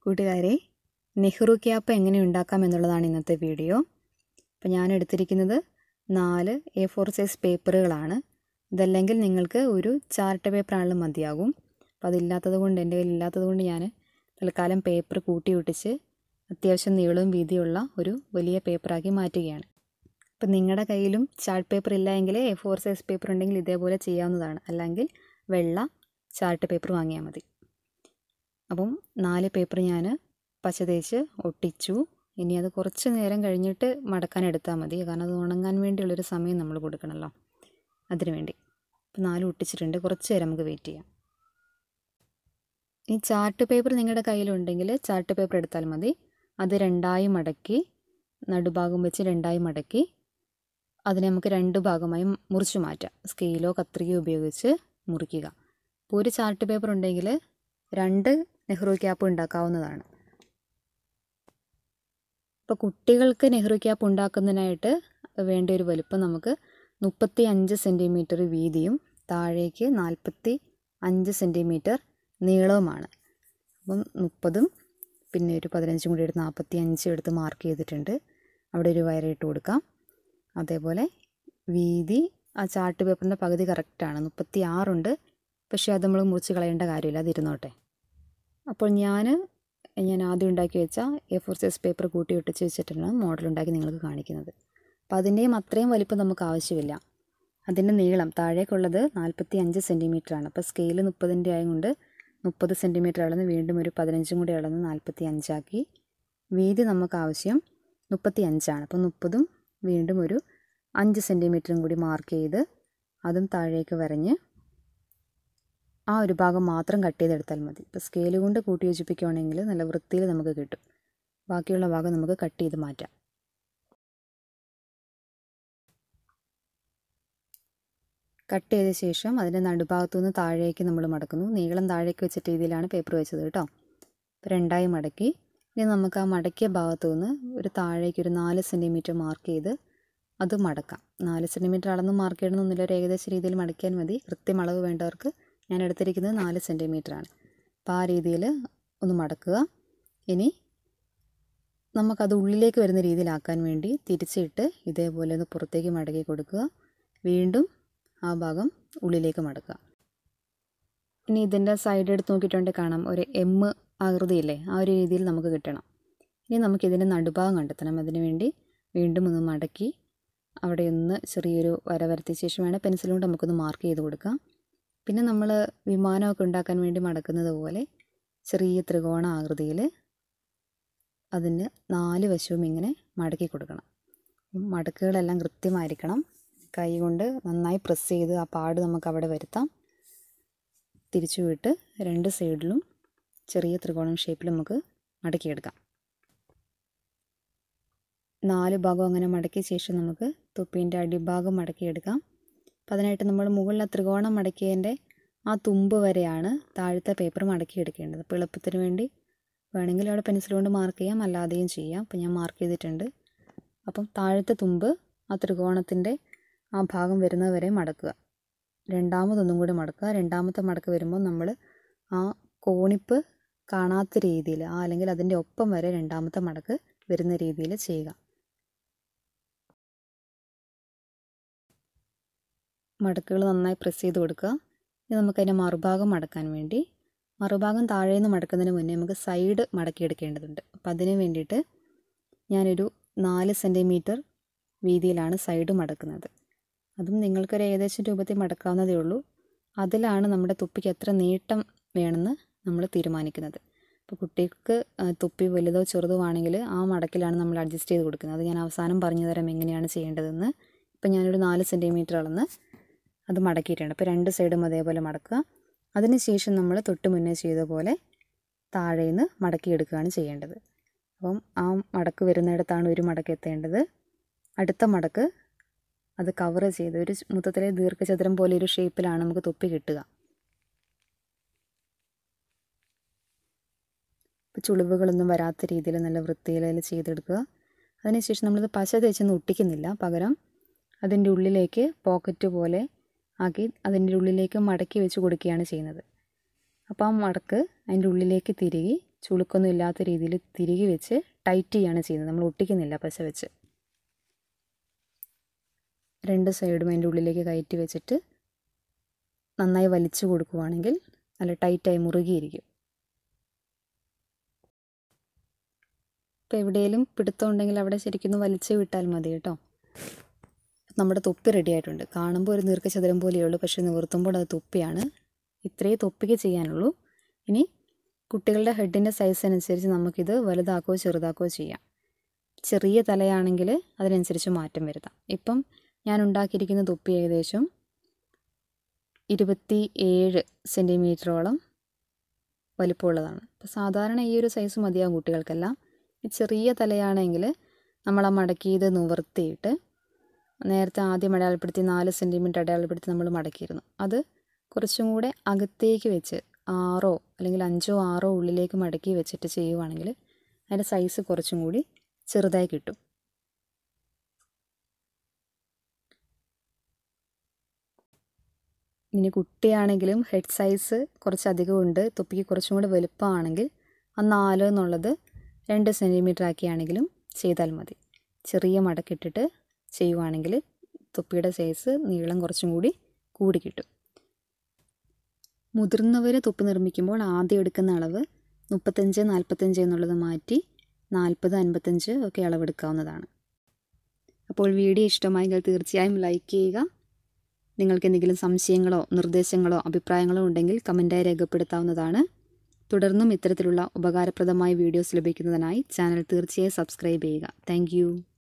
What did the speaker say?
കൂട്ടുകാരെ നെഹ്റു ക്യാപ്പ് എങ്ങനെ ഉണ്ടാക്കാം എന്നുള്ളതാണ് ഇന്നത്തെ വീഡിയോ അപ്പോൾ ഞാൻ എടുത്തിരിക്കുന്നത് നാല് എ ഫോർ സൈസ് പേപ്പറുകളാണ് ഇതല്ലെങ്കിൽ നിങ്ങൾക്ക് ഒരു ചാർട്ട് പേപ്പറാണെങ്കിലും മതിയാകും അപ്പോൾ അതില്ലാത്തത് കൊണ്ട് എൻ്റെ കയ്യിൽ ഇല്ലാത്തത് കൊണ്ട് ഞാൻ തൽക്കാലം പേപ്പർ കൂട്ടി ഒട്ടിച്ച് അത്യാവശ്യം നീളവും വീതിയുള്ള ഒരു വലിയ പേപ്പറാക്കി മാറ്റുകയാണ് അപ്പം നിങ്ങളുടെ കയ്യിലും ചാർട്ട് പേപ്പർ ഇല്ല എങ്കിൽ എ ഫോർ സൈസ് പേപ്പർ ഉണ്ടെങ്കിൽ ഇതേപോലെ ചെയ്യാവുന്നതാണ് അല്ലെങ്കിൽ വെള്ള ചാർട്ട് പേപ്പർ വാങ്ങിയാൽ മതി അപ്പം നാല് പേപ്പർ ഞാൻ പച്ച തേച്ച് ഒട്ടിച്ചു ഇനി അത് കുറച്ച് നേരം കഴിഞ്ഞിട്ട് മടക്കാൻ എടുത്താൽ മതി കാരണം അത് ഉണങ്ങാൻ വേണ്ടിയുള്ളൊരു സമയം നമ്മൾ കൊടുക്കണമല്ലോ അതിനു വേണ്ടി അപ്പം നാല് ഒട്ടിച്ചിട്ടുണ്ട് കുറച്ച് നേരം നമുക്ക് വെയിറ്റ് ചെയ്യാം ഈ ചാർട്ട് പേപ്പർ നിങ്ങളുടെ കയ്യിലുണ്ടെങ്കിൽ ചാർട്ട് പേപ്പർ എടുത്താൽ മതി അത് രണ്ടായി മടക്കി നടുഭാഗം വെച്ച് രണ്ടായി മടക്കി അതിനെ നമുക്ക് രണ്ട് ഭാഗമായി മുറിച്ച് മാറ്റാം സ്കെയിലോ കത്രികയോ ഉപയോഗിച്ച് മുറിക്കുക ഇപ്പോൾ ഒരു ചാർട്ട് പേപ്പർ ഉണ്ടെങ്കിൽ രണ്ട് നെഹ്റു ക്യാപ്പ് ഉണ്ടാക്കാവുന്നതാണ് ഇപ്പോൾ കുട്ടികൾക്ക് നെഹ്റു ക്യാപ്പ് ഉണ്ടാക്കുന്നതിനായിട്ട് വേണ്ട ഒരു വലുപ്പം നമുക്ക് മുപ്പത്തി അഞ്ച് സെൻറ്റിമീറ്റർ വീതിയും താഴേക്ക് നാൽപ്പത്തി അഞ്ച് സെൻറ്റിമീറ്റർ നീളവുമാണ് അപ്പം മുപ്പതും പിന്നെ ഒരു പതിനഞ്ചും കൂടി എടുത്ത് നാൽപ്പത്തി അഞ്ച് എടുത്ത് മാർക്ക് ചെയ്തിട്ടുണ്ട് അവിടെ ഒരു വയറിട്ട് കൊടുക്കാം അതേപോലെ വീതി ആ ചാർട്ട് പേപ്പറിൻ്റെ പകുതി കറക്റ്റാണ് മുപ്പത്തി ആറുണ്ട് പക്ഷേ അത് നമ്മൾ മുറിച്ച് കളയേണ്ട കാര്യമില്ല അതിരുന്നോട്ടെ അപ്പോൾ ഞാൻ ഞാൻ ആദ്യം ഉണ്ടാക്കി വെച്ച എ ഫോർ സൈസ് പേപ്പർ കൂട്ടി ഒട്ടിച്ച് വെച്ചിട്ടാണ് മോഡൽ ഉണ്ടാക്കി നിങ്ങൾക്ക് കാണിക്കുന്നത് അപ്പോൾ അതിൻ്റെയും അത്രയും വലിപ്പം നമുക്ക് ആവശ്യമില്ല അതിൻ്റെ നീളം താഴേക്കുള്ളത് നാൽപ്പത്തി അഞ്ച് സെൻറ്റിമീറ്ററാണ് അപ്പോൾ സ്കെയിൽ മുപ്പതിൻ്റെ ആയതുകൊണ്ട് മുപ്പത് സെൻറ്റിമീറ്റർ അളന്ന് വീണ്ടും ഒരു പതിനഞ്ചും കൂടി അളന്ന് നാൽപ്പത്തി അഞ്ചാക്കി വീതി നമുക്ക് ആവശ്യം മുപ്പത്തി അഞ്ചാണ് അപ്പോൾ മുപ്പതും വീണ്ടും ഒരു അഞ്ച് സെൻറ്റിമീറ്ററും കൂടി മാർക്ക് ചെയ്ത് അതും താഴേക്ക് വരഞ്ഞ് ആ ഒരു ഭാഗം മാത്രം കട്ട് ചെയ്തെടുത്താൽ മതി ഇപ്പോൾ സ്കെയിൽ കൊണ്ട് കൂട്ടി യോജിപ്പിക്കുകയാണെങ്കിൽ നല്ല വൃത്തിയിൽ നമുക്ക് കിട്ടും ബാക്കിയുള്ള ഭാഗം നമുക്ക് കട്ട് ചെയ്ത് മാറ്റാം കട്ട് ചെയ്ത ശേഷം അതിൻ്റെ നടുഭാഗത്തു നിന്ന് താഴേക്ക് നമ്മൾ മടക്കുന്നു നീളം താഴേക്ക് വെച്ച രീതിയിലാണ് പേപ്പർ വെച്ചത് കേട്ടോ ഇപ്പോൾ രണ്ടായി മടക്കി ഇനി നമുക്ക് ആ മടക്കിയ ഭാഗത്തു നിന്ന് ഒരു താഴേക്ക് ഒരു നാല് സെൻറ്റിമീറ്റർ മാർക്ക് ചെയ്ത് അത് മടക്കാം നാല് സെൻറ്റിമീറ്റർ അളന്ന് മാർക്ക് ചെയ്യണമെന്നൊന്നുമില്ല ഒരു ഏകദേശ രീതിയിൽ മടക്കിയാൽ മതി കൃത്യം അളവ് വേണ്ടവർക്ക് ഞാൻ എടുത്തിരിക്കുന്നത് നാല് സെൻറ്റിമീറ്ററാണ് അപ്പോൾ ആ രീതിയിൽ ഒന്ന് മടക്കുക ഇനി നമുക്കത് ഉള്ളിലേക്ക് വരുന്ന രീതിയിലാക്കാൻ വേണ്ടി തിരിച്ചിട്ട് ഇതേപോലെ ഒന്ന് പുറത്തേക്ക് മടക്കി കൊടുക്കുക വീണ്ടും ആ ഭാഗം ഉള്ളിലേക്ക് മടക്കുക ഇനി ഇതിൻ്റെ സൈഡ് എടുത്ത് നോക്കിയിട്ടുണ്ടെങ്കിൽ കാണാം ഒരു എം ആകൃതിയില്ലേ ആ ഒരു രീതിയിൽ നമുക്ക് കിട്ടണം ഇനി നമുക്കിതിൻ്റെ നടുഭാഗം കണ്ടെത്തണം അതിന് വേണ്ടി വീണ്ടും ഒന്ന് മടക്കി അവിടെ ഒന്ന് ചെറിയൊരു വര വരത്തിയ ശേഷം വേണം പെൻസിൽ കൊണ്ട് നമുക്കൊന്ന് മാർക്ക് ചെയ്ത് കൊടുക്കാം പിന്നെ നമ്മൾ വിമാനമൊക്കെ ഉണ്ടാക്കാൻ വേണ്ടി മടക്കുന്നത് പോലെ ചെറിയ ത്രികോണ ആകൃതിയിൽ അതിന് നാല് വശവും ഇങ്ങനെ മടക്കി കൊടുക്കണം മടക്കുകളെല്ലാം കൃത്യമായിരിക്കണം കൈ കൊണ്ട് നന്നായി പ്രസ് ചെയ്ത് ആ പാട് നമുക്ക് അവിടെ വരുത്താം തിരിച്ചു വിട്ട് രണ്ട് സൈഡിലും ചെറിയ ത്രികോണം ഷേപ്പിൽ നമുക്ക് മടക്കിയെടുക്കാം നാല് ഭാഗം അങ്ങനെ മടക്കിയ ശേഷം നമുക്ക് തൊപ്പീൻ്റെ അടിഭാഗം മടക്കിയെടുക്കാം അപ്പം അതിനായിട്ട് നമ്മൾ മുകളിലെ ത്രികോണം മടക്കിയതിൻ്റെ ആ തുമ്പ് വരെയാണ് താഴത്തെ പേപ്പർ മടക്കിയെടുക്കേണ്ടത് അപ്പോൾ എളുപ്പത്തിന് വേണ്ടി വേണമെങ്കിൽ അവിടെ പെൻസിൽ കൊണ്ട് മാർക്ക് ചെയ്യാം അല്ലാതെയും ചെയ്യാം അപ്പോൾ ഞാൻ മാർക്ക് ചെയ്തിട്ടുണ്ട് അപ്പം താഴത്തെ തുമ്പ് ആ ത്രികോണത്തിൻ്റെ ആ ഭാഗം വരുന്നത് വരെ മടക്കുക രണ്ടാമതൊന്നും കൂടി മടക്കുക രണ്ടാമത്തെ മടക്ക് വരുമ്പോൾ നമ്മൾ ആ കോണിപ്പ് കാണാത്ത രീതിയിൽ ആ അല്ലെങ്കിൽ അതിൻ്റെ ഒപ്പം വരെ രണ്ടാമത്തെ മടക്ക് വരുന്ന രീതിയിൽ ചെയ്യുക മടക്കുകൾ നന്നായി പ്രസ് ചെയ്ത് കൊടുക്കുക ഇനി നമുക്കതിൻ്റെ മറുഭാഗം മടക്കാൻ വേണ്ടി മറുഭാഗം താഴെ നിന്ന് മടക്കുന്നതിന് മുന്നേ നമുക്ക് സൈഡ് മടക്കിയെടുക്കേണ്ടതുണ്ട് അപ്പം അതിന് വേണ്ടിയിട്ട് ഞാനൊരു നാല് സെൻറ്റിമീറ്റർ വീതിയിലാണ് സൈഡ് മടക്കുന്നത് അതും നിങ്ങൾക്കൊരു ഏകദേശം രൂപത്തിൽ മടക്കാവുന്നതേ ഉള്ളൂ അതിലാണ് നമ്മുടെ തുപ്പിക്ക് എത്ര നീട്ടം വേണമെന്ന് നമ്മൾ തീരുമാനിക്കുന്നത് ഇപ്പോൾ കുട്ടിക്ക് തുപ്പി വലുതോ ചെറുതോ ആണെങ്കിൽ ആ മടക്കിലാണ് നമ്മൾ അഡ്ജസ്റ്റ് ചെയ്ത് കൊടുക്കുന്നത് അത് ഞാൻ അവസാനം പറഞ്ഞു തരാം എങ്ങനെയാണ് ചെയ്യേണ്ടതെന്ന് ഇപ്പം ഞാനൊരു നാല് സെൻറ്റിമീറ്റർ അളന്ന് അത് മടക്കിയിട്ടുണ്ട് അപ്പോൾ രണ്ട് സൈഡും അതേപോലെ മടക്കുക അതിനുശേഷം നമ്മൾ തൊട്ട് മുന്നേ ചെയ്ത പോലെ താഴെ നിന്ന് മടക്കിയെടുക്കുകയാണ് ചെയ്യേണ്ടത് അപ്പം ആ മടക്ക് വരുന്നിടത്താണ് ഒരു മടക്ക് എത്തേണ്ടത് അടുത്ത മടക്ക് അത് കവർ ചെയ്ത് ഒരു മൊത്തത്തിലെ ദീർഘചതുരം പോലെ ഒരു ഷേപ്പിലാണ് നമുക്ക് തൊപ്പി കിട്ടുക ഇപ്പോൾ ചുളിവുകളൊന്നും വരാത്ത രീതിയിൽ നല്ല വൃത്തിയിൽ അതിൽ ചെയ്തെടുക്കുക അതിനുശേഷം നമ്മളിത് പശ തേച്ചൊന്നും ഒട്ടിക്കുന്നില്ല പകരം അതിൻ്റെ ഉള്ളിലേക്ക് പോക്കറ്റ് പോലെ ആക്കി അതിൻ്റെ ഉള്ളിലേക്ക് മടക്കി വെച്ച് കൊടുക്കുകയാണ് ചെയ്യുന്നത് അപ്പോൾ ആ മടക്ക് അതിൻ്റെ ഉള്ളിലേക്ക് തിരികെ ചുളുക്കൊന്നും ഇല്ലാത്ത രീതിയിൽ തിരികെ വെച്ച് ടൈറ്റ് ചെയ്യാണ് ചെയ്യുന്നത് നമ്മൾ ഒട്ടിക്കുന്നില്ല പശ വെച്ച് രണ്ട് സൈഡും അതിൻ്റെ ഉള്ളിലേക്ക് കയറ്റി വെച്ചിട്ട് നന്നായി വലിച്ചു കൊടുക്കുവാണെങ്കിൽ നല്ല ടൈറ്റായി മുറുകിയിരിക്കും ഇപ്പോൾ എവിടെയെങ്കിലും പിടുത്തം ഉണ്ടെങ്കിൽ അവിടെ ശരിക്കും വലിച്ചു വിട്ടാൽ മതി കേട്ടോ നമ്മുടെ തൊപ്പി റെഡി ആയിട്ടുണ്ട് കാണുമ്പോൾ ഒരു ദീർഘചതുരം പോലെയുള്ളൂ പക്ഷേ നിവർത്തുമ്പോൾ അത് തൊപ്പിയാണ് ഇത്രയേ തൊപ്പിക്ക് ചെയ്യാനുള്ളൂ ഇനി കുട്ടികളുടെ ഹെഡിൻ്റെ സൈസ് അനുസരിച്ച് നമുക്കിത് വലുതാക്കുകയോ ചെറുതാക്കുകയോ ചെയ്യാം ചെറിയ തലയാണെങ്കിൽ അതിനനുസരിച്ച് മാറ്റം വരുത്താം ഇപ്പം ഞാൻ ഉണ്ടാക്കിയിരിക്കുന്ന തൊപ്പി ഏകദേശം ഇരുപത്തി ഏഴ് സെൻറ്റിമീറ്ററോളം വലിപ്പമുള്ളതാണ് അപ്പോൾ സാധാരണ ഈ ഒരു സൈസ് മതിയാകും കുട്ടികൾക്കെല്ലാം ഈ ചെറിയ തലയാണെങ്കിൽ നമ്മൾ ആ മടക്കി ഇത് നിവർത്തിയിട്ട് നേരത്തെ ആദ്യം അടയാളപ്പെടുത്തി നാല് സെൻറ്റിമീറ്റർ അടയാളപ്പെടുത്തി നമ്മൾ മടക്കിയിരുന്നു അത് കുറച്ചും കൂടെ അകത്തേക്ക് വെച്ച് ആറോ അല്ലെങ്കിൽ അഞ്ചോ ആറോ ഉള്ളിലേക്ക് മടക്കി വെച്ചിട്ട് ചെയ്യുവാണെങ്കിൽ അതിൻ്റെ സൈസ് കുറച്ചും കൂടി ചെറുതായി കിട്ടും ഇനി കുട്ടിയാണെങ്കിലും ഹെഡ് സൈസ് കുറച്ചധികം ഉണ്ട് തൊപ്പിക്ക് കുറച്ചും കൂടി വലുപ്പമാണെങ്കിൽ ആ നാല് എന്നുള്ളത് രണ്ട് സെൻറ്റിമീറ്റർ ആക്കിയാണെങ്കിലും ചെയ്താൽ മതി ചെറിയ മടക്കിട്ടിട്ട് ചെയ്യുവാണെങ്കിൽ തൊപ്പിയുടെ സൈസ് നീളം കുറച്ചും കൂടി കൂടി കിട്ടും മുതിർന്നവർ തൊപ്പി നിർമ്മിക്കുമ്പോൾ ആദ്യം എടുക്കുന്ന അളവ് മുപ്പത്തഞ്ച് നാൽപ്പത്തഞ്ച് എന്നുള്ളത് മാറ്റി നാൽപ്പത് അൻപത്തഞ്ച് ഒക്കെ അളവെടുക്കാവുന്നതാണ് അപ്പോൾ വീഡിയോ ഇഷ്ടമായെങ്കിൽ തീർച്ചയായും ലൈക്ക് ചെയ്യുക നിങ്ങൾക്ക് എന്തെങ്കിലും സംശയങ്ങളോ നിർദ്ദേശങ്ങളോ അഭിപ്രായങ്ങളോ ഉണ്ടെങ്കിൽ കമൻറ്റായി രേഖപ്പെടുത്താവുന്നതാണ് തുടർന്നും ഇത്തരത്തിലുള്ള ഉപകാരപ്രദമായ വീഡിയോസ് ലഭിക്കുന്നതിനായി ചാനൽ തീർച്ചയായും സബ്സ്ക്രൈബ് ചെയ്യുക താങ്ക്